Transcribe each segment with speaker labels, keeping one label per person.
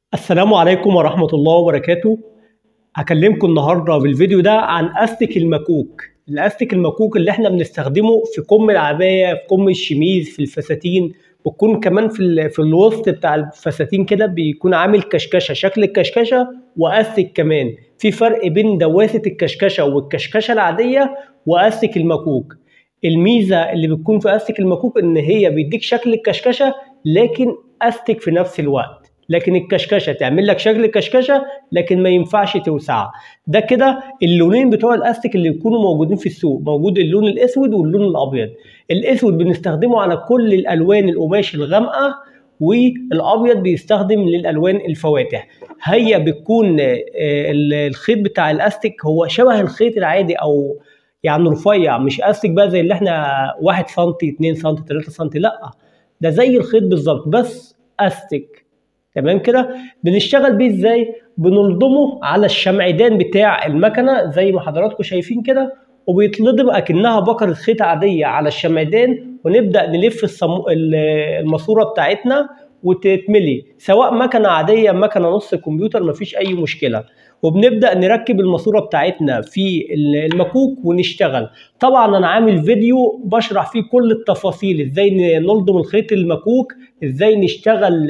Speaker 1: السلام عليكم ورحمة الله وبركاته هكلمكم النهاردة بالفيديو ده عن أستك المكوك الأستك المكوك اللي احنا بنستخدمه في كم العباية في كم الشميز في الفساتين بتكون كمان في, ال... في الوسط بتاع الفساتين كده بيكون عامل كشكشة شكل الكشكشة وأستك كمان في فرق بين دواسة الكشكشة والكشكشة العادية وأستك المكوك الميزة اللي بتكون في أستك المكوك إن هي بيديك شكل الكشكشة لكن أستك في نفس الوقت لكن الكشكشه تعمل لك شكل الكشكشه لكن ما ينفعش توسعها ده كده اللونين بتوع الاستيك اللي يكونوا موجودين في السوق موجود اللون الاسود واللون الابيض الاسود بنستخدمه على كل الالوان القماش الغامقه والابيض بيستخدم للالوان الفواتح هي بتكون الخيط بتاع الاستيك هو شبه الخيط العادي او يعني رفيع مش استيك بقى زي اللي احنا 1 سم 2 سم 3 سم لا ده زي الخيط بالظبط بس استيك تمام كده بنشتغل بيه ازاي بنلضمه على الشمعدان بتاع المكنه زي ما حضراتكم شايفين كده وبيتلضم اكنها بكره خيط عاديه على الشمعدان ونبدا نلف الصمو... الماسوره بتاعتنا وتتملي سواء مكنه عاديه مكنه نص كمبيوتر مفيش اي مشكله وبنبدا نركب الماسوره بتاعتنا في المكوك ونشتغل طبعا انا عامل فيديو بشرح فيه كل التفاصيل ازاي نلضم الخيط المكوك ازاي نشتغل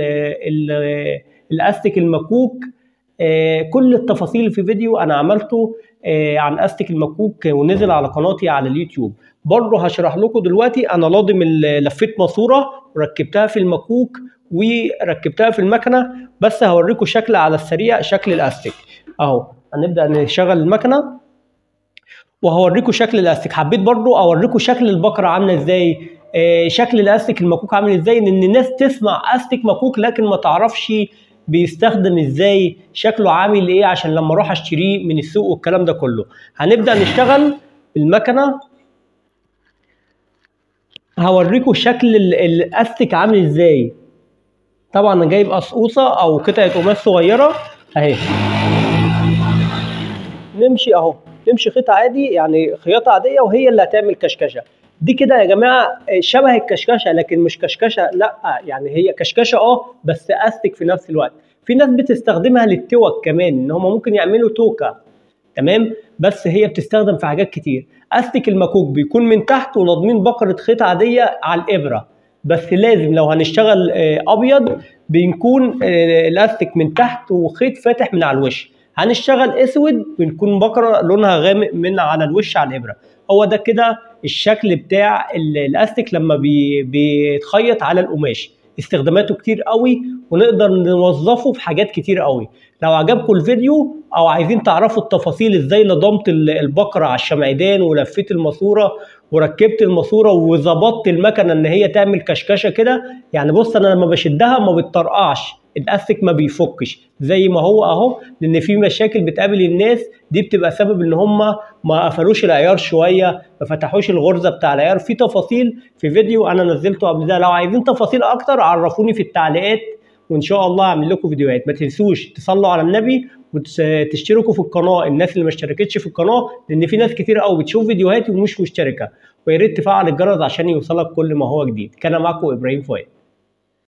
Speaker 1: الاستيك المكوك كل التفاصيل في فيديو انا عملته عن استيك المكوك ونزل على قناتي على اليوتيوب برضه هشرح لكم دلوقتي انا لاضم لفيت ماسوره وركبتها في المكوك وركبتها في المكنه بس هوريكم شكل على السريع شكل الاستيك اهو هنبدا نشغل المكنه وهوريكم شكل الاستيك حبيت برضو اوريكم شكل البقره عامله ازاي آه شكل الاستيك المكوك عامل ازاي ان الناس تسمع استيك مكوك لكن ما تعرفش بيستخدم ازاي شكله عامل ايه عشان لما اروح اشتريه من السوق والكلام ده كله هنبدا نشتغل المكنه هوريكم شكل الاستيك عامل ازاي طبعا انا جايب قصقوصه او قطعه قماش صغيره اهي نمشي اهو نمشي خيط عادي يعني خياطه عاديه وهي اللي هتعمل كشكشه دي كده يا جماعه شبه الكشكشه لكن مش كشكشه لا يعني هي كشكشه اه بس استك في نفس الوقت في ناس بتستخدمها للتوك كمان ان هم ممكن يعملوا توكه تمام بس هي بتستخدم في حاجات كتير استك المكوك بيكون من تحت وناضمين بقره خيط عاديه على الابره بس لازم لو هنشتغل ابيض بنكون الاستك من تحت وخيط فاتح من على الوش هنشتغل اسود بنكون بقره لونها غامق من على الوش على الابره هو ده كده الشكل بتاع الاستك لما بي بيتخيط على القماش استخداماته كتير قوي ونقدر نوظفه في حاجات كتير قوي لو عجبكم الفيديو او عايزين تعرفوا التفاصيل ازاي لضمت البقره على الشمعدان ولفيت الماسوره وركبت الماسوره وظبطت المكنه ان هي تعمل كشكشه كده يعني بص انا لما بشدها ما بتطرقعش الاستك ما بيفكش زي ما هو اهو لان في مشاكل بتقابل الناس دي بتبقى سبب ان هم ما قفلوش العيار شويه ما فتحوش الغرزه بتاع العيار في تفاصيل في فيديو انا نزلته قبل ده لو عايزين تفاصيل اكتر عرفوني في التعليقات وان شاء الله اعمل لكم فيديوهات ما تنسوش تصلوا على النبي وتشتركوا في القناه الناس اللي ما اشتركتش في القناه لان في ناس كتير قوي بتشوف فيديوهاتي ومش مشتركه ويا ريت تفعل الجرس عشان يوصلك كل ما هو جديد كان معكم ابراهيم فؤاد